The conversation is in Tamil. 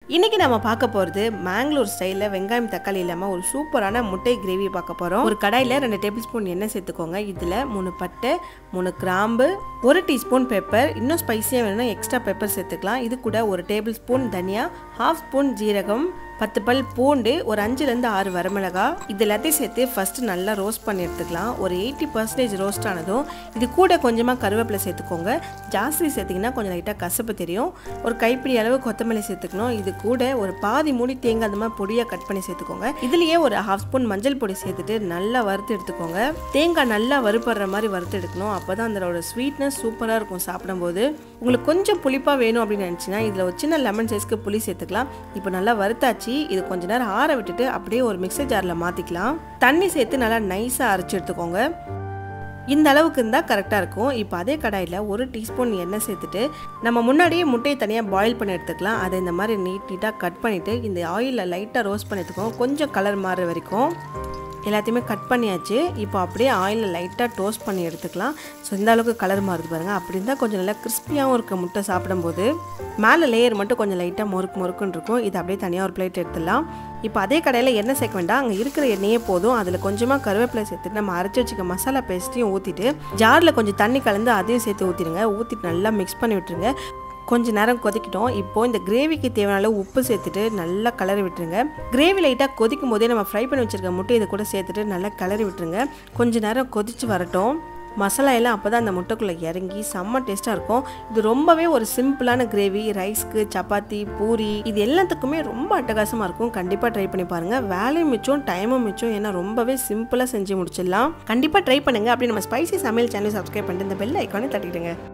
இன்னைக்கு நம்ம பார்க்க போகிறது மேங்களூர் ஸ்டைலில் வெங்காயம் தக்காளி இல்லாமல் ஒரு சூப்பரான முட்டை கிரேவி பார்க்க போகிறோம் ஒரு கடாயில் ரெண்டு டேபிள் ஸ்பூன் எண்ணெய் சேர்த்துக்கோங்க இதில் மூணு பட்டை மூணு கிராம்பு ஒரு டீஸ்பூன் பெப்பர் இன்னும் ஸ்பைசியாக வேணும்னா எக்ஸ்ட்ரா பெப்பர் சேர்த்துக்கலாம் இது கூட ஒரு டேபிள் ஸ்பூன் தனியா ஹாஃப் ஸ்பூன் ஜீரகம் பத்து பல் பூண்டு ஒரு அஞ்சுலேருந்து ஆறு வரமிளகா இது எல்லாத்தையும் சேர்த்து ஃபஸ்ட்டு நல்லா ரோஸ்ட் பண்ணி எடுத்துக்கலாம் ஒரு எயிட்டி பர்சன்டேஜ் ரோஸ்ட் ஆனதும் இது கூட கொஞ்சமாக கருவேப்பிலை சேர்த்துக்கோங்க ஜாஸ்தி சேர்த்திங்கன்னா கொஞ்சம் லைட்டாக கசப்பு தெரியும் ஒரு கைப்பிடி அளவு கொத்தமல்லி சேர்த்துக்கணும் இது கூட ஒரு பாதி மூடி தேங்காய் அந்த மாதிரி பொடியாக கட் பண்ணி சேர்த்துக்கோங்க இதுலேயே ஒரு ஹாஃப் ஸ்பூன் மஞ்சள் பொடி சேர்த்துட்டு நல்லா வறுத்து எடுத்துக்கோங்க தேங்காய் நல்லா வறுப்படுற மாதிரி வறுத்து எடுக்கணும் அப்போ தான் அதோட ஸ்வீட்னஸ் சூப்பராக இருக்கும் சாப்பிடும்போது உங்களுக்கு கொஞ்சம் புளிப்பாக வேணும் அப்படின்னு நினச்சிங்கன்னா இதில் ஒரு சின்ன லெமன் சைஸ்க்கு புளி சேர்த்துக்கலாம் இப்போ நல்லா வறுத்தாச்சு இது கொஞ்ச நேரம் ஆற விட்டுட்டு அப்படியே ஒரு மிக்சர் ஜாரில் மாற்றிக்கலாம் தண்ணி சேர்த்து நல்லா நைஸாக அரைச்சி எடுத்துக்கோங்க இந்த அளவுக்கு இருந்தால் கரெக்டாக இருக்கும் இப்போ அதே கடாயில் ஒரு டீஸ்பூன் எண்ணெய் சேர்த்துட்டு நம்ம முன்னாடியே முட்டையை தனியாக பாயில் பண்ணி எடுத்துக்கலாம் அதை இந்த மாதிரி நீட் நீட்டாக கட் பண்ணிவிட்டு இந்த ஆயிலில் லைட்டாக ரோஸ்ட் பண்ணி எடுத்துக்கோங்க கொஞ்சம் கலர் மாறுற வரைக்கும் எல்லாத்தையுமே கட் பண்ணியாச்சு இப்போ அப்படியே ஆயிலில் லைட்டாக டோஸ்ட் பண்ணி எடுத்துக்கலாம் ஸோ இந்த அளவுக்கு கலர் மாறுது பாருங்கள் அப்படி இருந்தால் கொஞ்சம் நல்லா கிறிஸ்பியாகவும் இருக்க முட்டை சாப்பிடும்போது மேலே லேயர் மட்டும் கொஞ்சம் லைட்டாக முறுக்கு முறுக்குன்னு இருக்கும் இது அப்படியே தனியாக ஒரு பிளேட் எடுத்துடலாம் இப்போ அதே கடையில் எண்ணெய் சேர்க்க வேண்டாம் அங்கே இருக்கிற எண்ணெயே போதும் அதில் கொஞ்சமாக கருவேப்பிலை சேர்த்துட்டு நம்ம அரைச்சி வச்சுக்க மசாலா பேஸ்ட்டையும் ஊற்றிட்டு ஜாரில் கொஞ்சம் தண்ணி கலந்து அதையும் சேர்த்து ஊற்றிடுங்க ஊற்றிட்டு நல்லா மிக்ஸ் பண்ணி விட்டுருங்க கொஞ்ச நேரம் கொதிக்கிட்டோம் இப்போ இந்த கிரேவிக்கு தேவையான அளவு உப்பு சேர்த்துட்டு நல்லா கலரி விட்டுருங்க கிரேவி லைட்டாக கொதிக்கும் போதே நம்ம ஃப்ரை பண்ணி வச்சுருக்க முட்டை இதை கூட சேர்த்துட்டு நல்லா கிளறி விட்டுருங்க கொஞ்ச நேரம் கொதிச்சு வரட்டும் மசாலா எல்லாம் அப்போ தான் அந்த முட்டைக்குள்ளே இறங்கி செம்ம டேஸ்ட்டாக இருக்கும் இது ரொம்பவே ஒரு சிம்பிளான கிரேவி ரைஸ்க்கு சப்பாத்தி பூரி இது எல்லாத்துக்குமே ரொம்ப அட்டகாசமாக இருக்கும் கண்டிப்பாக ட்ரை பண்ணி பாருங்கள் வேலையும் மிச்சம் டைமும் மிச்சம் ஏன்னா ரொம்பவே சிம்பிளாக செஞ்சு முடிச்சிடலாம் கண்டிப்பாக ட்ரை பண்ணுங்கள் அப்படி நம்ம ஸ்பைசி சமையல் சேனல் சப்ஸ்கிரைப் பண்ணிட்டு இந்த பெல் ஐக்கானே தட்டிடுங்க